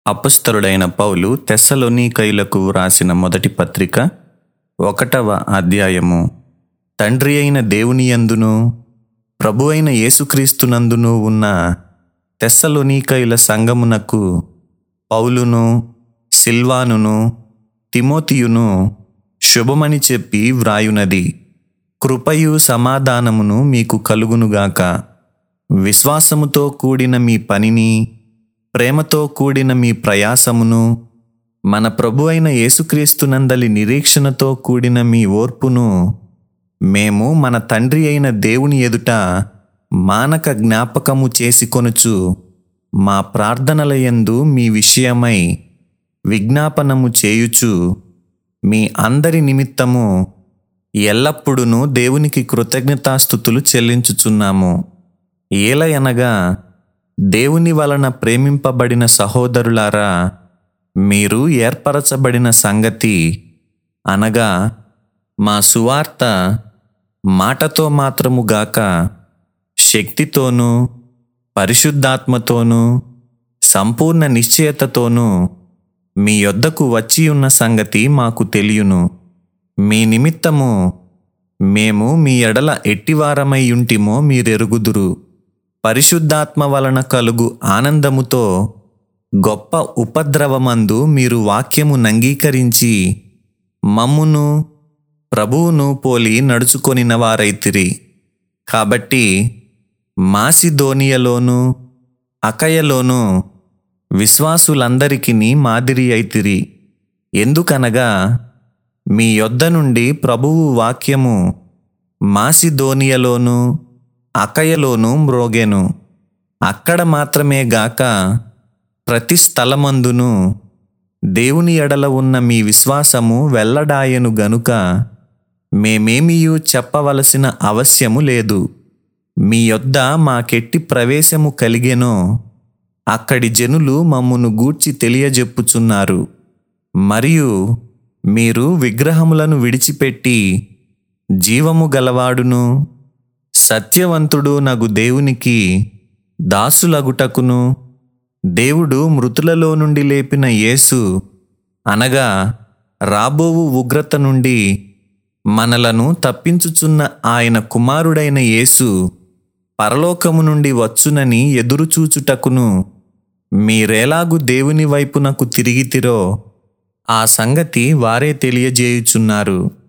అపస్తలుడైన పౌలు తెస్సలోనీకైలకు రాసిన మొదటి పత్రిక ఒకటవ అధ్యాయము తండ్రి అయిన దేవుని యందును ప్రభు అయిన యేసుక్రీస్తునందును ఉన్న తెస్సలోనీకైల సంగమునకు పౌలును సిల్వానును తిమోతియును శుభమని చెప్పి వ్రాయునది కృపయు సమాధానమును మీకు కలుగునుగాక విశ్వాసముతో కూడిన మీ పనిని ప్రేమతో కూడిన మీ ప్రయాసమును మన ప్రభు అయిన యేసుక్రీస్తునందలి నిరీక్షణతో కూడిన మీ ఓర్పును మేము మన తండ్రి అయిన దేవుని ఎదుట మానక జ్ఞాపకము చేసుకొనుచు మా ప్రార్థనల యందు మీ విషయమై విజ్ఞాపనము చేయుచు మీ అందరి నిమిత్తము ఎల్లప్పుడూ దేవునికి కృతజ్ఞతాస్థుతులు చెల్లించుచున్నాము ఏలయనగా దేవుని వలన ప్రేమింపబడిన సహోదరులారా మీరు ఏర్పరచబడిన సంగతి అనగా మా సువార్త మాటతో మాత్రము గాక శక్తితోనూ పరిశుద్ధాత్మతోనూ సంపూర్ణ నిశ్చయతతోనూ మీ యొద్దకు వచ్చి ఉన్న సంగతి మాకు తెలియను మీ నిమిత్తము మేము మీ ఎడల ఎట్టివారమై ఉంటిమో మీరెరుగుదురు పరిశుద్ధాత్మ వలన కలుగు ఆనందముతో గొప్ప ఉపద్రవమందు మీరు వాక్యము నంగీకరించి మమ్మును ప్రభువును పోలి నడుచుకొనిన వారైతిరి కాబట్టి మాసిదోనియలోను అకయలోను విశ్వాసులందరికీ మాదిరి అయితిరి ఎందుకనగా మీ యొద్ద నుండి ప్రభువు వాక్యము మాసిదోనియలోను అకయలోను మ్రోగెను అక్కడ మాత్రమే గాక ప్రతి స్థలమందును దేవుని ఎడల ఉన్న మీ విశ్వాసము వెల్లడాయను గనుక మేమేమియూ చెప్పవలసిన అవశ్యము లేదు మీ యొద్ద మాకెట్టి ప్రవేశము కలిగెనో అక్కడి జనులు మమ్మును గూర్చి తెలియజెప్పుచున్నారు మరియు మీరు విగ్రహములను విడిచిపెట్టి జీవము గలవాడును సత్యవంతుడు నగు దేవునికి దాసులగుటకును దేవుడు మృతులలో నుండి లేపిన యేసు అనగా రాబోవు ఉగ్రత నుండి మనలను తప్పించుచున్న ఆయన కుమారుడైన యేసు పరలోకము నుండి వచ్చునని ఎదురుచూచుటకును మీరేలాగు దేవుని వైపునకు తిరిగితిరో ఆ సంగతి వారే తెలియజేయుచున్నారు